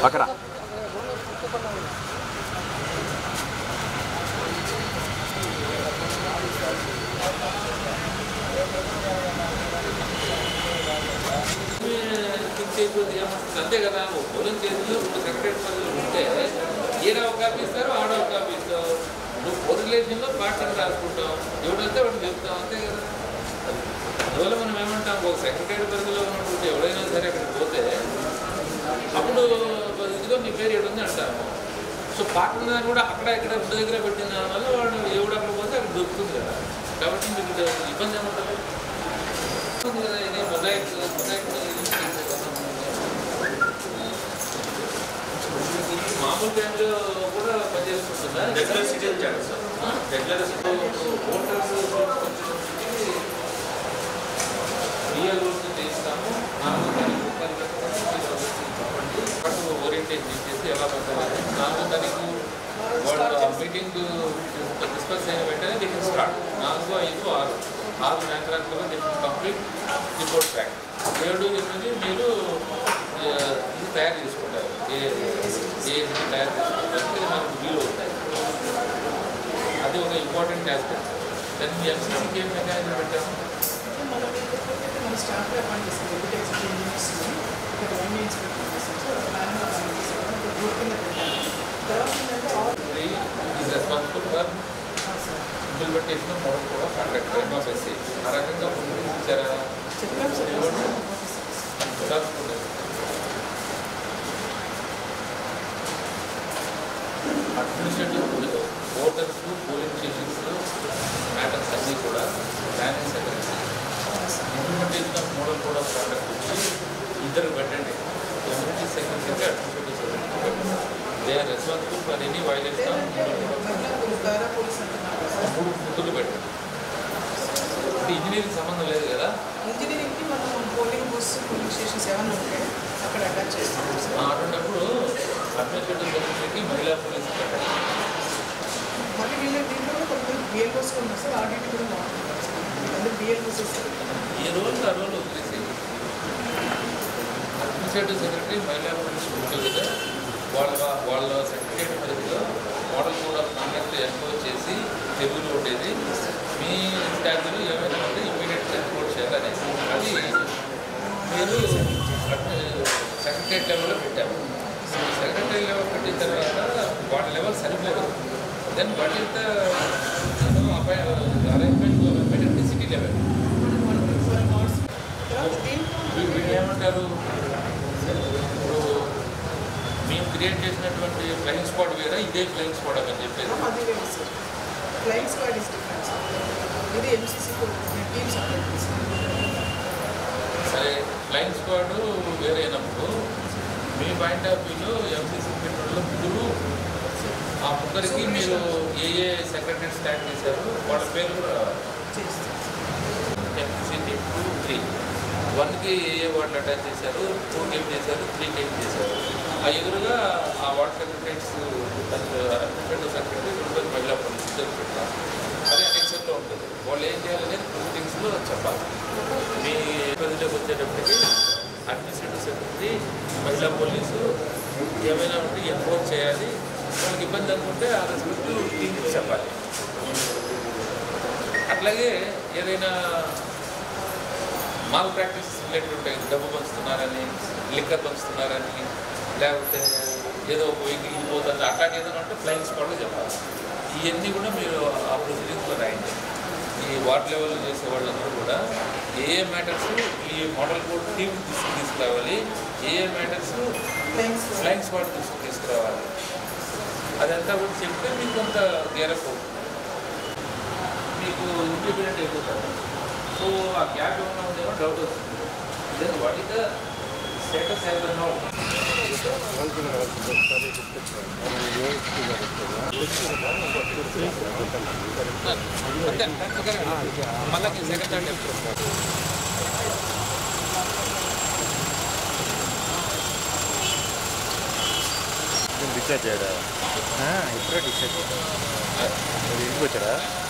పక్కరా అంతే కదా పొలం చేతిలో రెండు సెక్రటరీ పదవులు ఉంటే ఈడ ఒక కాపీ ఇస్తారు ఆడ ఒక కాపీ ఇస్తావు నువ్వు పొరిలేషన్లో పార్టీని రాసుకుంటాం ఎవడంటే వాడిని చెప్తాం అంతే కదా అందువల్ల మనం ఏమంటాం ఒక సెక్రటరీ పరిధిలో ఉన్నటువంటి ఎవడైనా సరే అక్కడికి పోతే అప్పుడు ఇదిగో నీ పేరు ఏడు ఉంది అంటాము సో పార్టీ దాన్ని కూడా అక్కడ ఇక్కడ ఇంటి దగ్గర పెట్టిన దానివల్ల వాడు ఎవడు అక్కడ పోతే అక్కడ దొరుకుతుంది కదా కాబట్టి మీకు ఇక్కడ ఇబ్బంది ఏముంటుంది ఉంది కదా ఇది మొజాయిక్ మొజాయిక్ మామూలు టైంలో కూడా పనిచేస్తుంటుందా రెగ్యులర్ సిటిజన్ చేయాలి sir regular voters real rules చేస్తాము నాలుగో తారీఖు రూపాయలు కట్టుకొని ఓరియంటేషన్ చేసి ఎలా పెట్టాలి నాలుగో తారీఖు వాళ్ళు ఆ మీటింగ్ డిస్కస్ అయిన వెంటనే ది స్టార్ట్ నాలుగు ఐదు ఆరు ఆరు ర్యాంకులు ది కంప్లీట్ రిపోర్ట్ బ్యాక్ ఏడు ఎనిమిది మీరు ఆ, ఇది తయారు చేసుకుంటారు ఏ ఏ ఇది తయారు చేసుకుంటారు ఇది మనకు వీలు అవుతాయి అది ఒక ఇంపార్టెంట్ ఆస్పెక్ట్ దాన్ని మీ ఎంసీసీకి ఏం మెకానిజం పెట్టాము మన స్టాఫ్ అపాయింట్ చేస్తాం డెప్యూటీ ఎగ్జిక్యూటివ్ ఇంజనీర్స్ ఇక్కడ రెవెన్యూ ఇన్స్పెక్టర్ చేస్తాం ప్లానింగ్ అపాయింట్ చేస్తాం గ్రూప్ కింద పెట్టాము తర్వాత ఏంటంటే all is responsible for sir implementation model కూడా కాంట్రాక్ట్ టైమ్ ఆఫ్ ఎస్సీ ఆ రకంగా ముందు ఇచ్చారా చెప్పాం సార్ రాసుకుంటారు administrative voters polling stations matters అన్నీ కూడా planning secretary implementation of model code of conduct వచ్చి ఇద్దరు పెట్టండి community secretary administrative secretary they are responsible for any violation of model code of మహిళా పోలీస్ దారా పోలీస్ అంటున్నారు సార్ మూడు ముద్దులు పెట్టండి అంటే ఇంజనీరింగ్ సంబంధం లేదు కదా ఇంజనీరింగ్కి మనం పోలింగ్ బూత్స్ పోలింగ్ స్టేషన్స్ ఏమైనా ఉంటే అక్కడ అటాచ్ చేస్తాం సార్ ఆ, అటువంటిప్పుడు అడ్మినిస్ట్రేటివ్ సెక్రటరీకి మహిళా పోలీస్ పెట్టండి మళ్ళీ వీళ్ళ దీంట్లో కూడా కొంతమంది బిఎల్ఓస్ ఉన్నారు సార్ ఆడిట్ కూడా బాగుంటుంది అందరూ బిఎల్ఓస్ ఇస్తారు ఈ రోజు ఆ రోజు వదిలేసి అడ్మినిస్ట్రేటివ్ సెక్రటరీ మహిళా పోలీస్ ఉంటుంది కదా వాళ్ళ వాళ్ళ సెక్రటరీ పరిధిలో మోడల్ కోడ్ ఆఫ్ కాండక్ట్ ఎన్కోజ్ చేసి తెలుగులో ఉండేది మీ ట్యాగ్లో ఏమైనా ఉంటే ఇమీడియట్గా రిపోర్ట్ చేయాలనేసి అది మీరు సెక్రటరీ లెవెల్లో పెట్టాము సెక్రటరీ లెవెల్ పెట్టిన తర్వాత వాళ్ళ లెవెల్ సరిపోదు then what is the arrangement city level తర్వాత దీంట్లో వీ- వీళ్ళు ఏమంటారు ఇప్పుడు మేము క్రియేట్ చేసినటువంటి ఫ్లయింగ్ స్పాట్ వేరే ఇదే ఫ్లయింగ్ స్పాట్ అని చెప్పేసి అది వేరు sir flying squad is different sir ఇది ఎంసీసీ టీమ్ సపరేట్ చేస్తాం సరే ఫ్లయింగ్ స్క్వాడ్ వేరైనప్పుడు మీ పాయింట్ ఆఫ్ వ్యూలో ఎంసీసీ పెట్టడంలో ముగ్గురు ఆ ముగ్గురికి మీరు ఏ ఏ సెక్రటరీ స్టార్ట్ చేశారు వాళ్ళ పేరు కూడా రావాలి చేస్తాం ఎంసీసీ టూ త్రీ వన్కి ఏ ఏ వార్డులు అటాచ్ చేశారు టూకి ఏం చేశారు త్రీకి ఏం చేశారు ఆ ఎదురుగా ఆ వార్డ్ సెక్రటరీస్ అడ్మినిస్ట్రేటివ్ సెక్రటరీ రెండు మహిళా పోలీస్ ఇద్దరు పెట్టారు అదే అనెక్సర్లో ఉంటుంది వాళ్ళు ఏం చేయాలనేది ప్రొసీడింగ్స్లో చెప్పాలి మీ పరిధిలోకి వచ్చేటప్పటికి అడ్మినిస్ట్రేటివ్ సెక్రటరీ మహిళా పోలీసు ఏమైనా ఉంటే ఎన్ఫోర్స్ చేయాలి వాళ్ళకి ఇబ్బంది అనుకుంటే ఆ రెస్పెక్టివ్ టీంకి చెప్పాలి అట్లాగే ఏదైనా మాల్ ప్రాక్టీస్ రిలేటెడ్ ఉంటాయి డబ్బు పంచుతున్నారని లిక్కర్ పంచుతున్నారని లేకపోతే ఏదో ఒక వెహికల్ ఇదిపోతుంది అట్లాంటి ఏదైనా ఉంటే ఫ్లయింగ్ స్పాట్లో చెప్పాలి ఇవన్నీ కూడా మీరు ఆ ప్రొసీడింగ్స్లో రాయండి ఈ వార్డ్ లెవెల్లో చేసే వాళ్ళందరూ కూడా ఏ ఏ మ్యాటర్స్ ఈ మోడల్ కోడ్ టీమ్ తీసుకు తీసుకురావాలి ఏ ఏ matters flying squad flying spot తీసుకు తీసుకురావాలి అదంతా కూడా చెప్తే మీకు కొంత గేరప్ అవుతుంది మీకు ఇంప్లిమెంట్ అయిపోతారు సో ఆ గ్యాప్ ఏమైనా ఉందేమో డౌట్ వస్తుంది then what is the status has no మళ్ళీ సెకండ్ డిశ్చార్జ్ చేయడా ఇప్పుడే డిశ్చార్జ్ ఇంటికి వచ్చాడా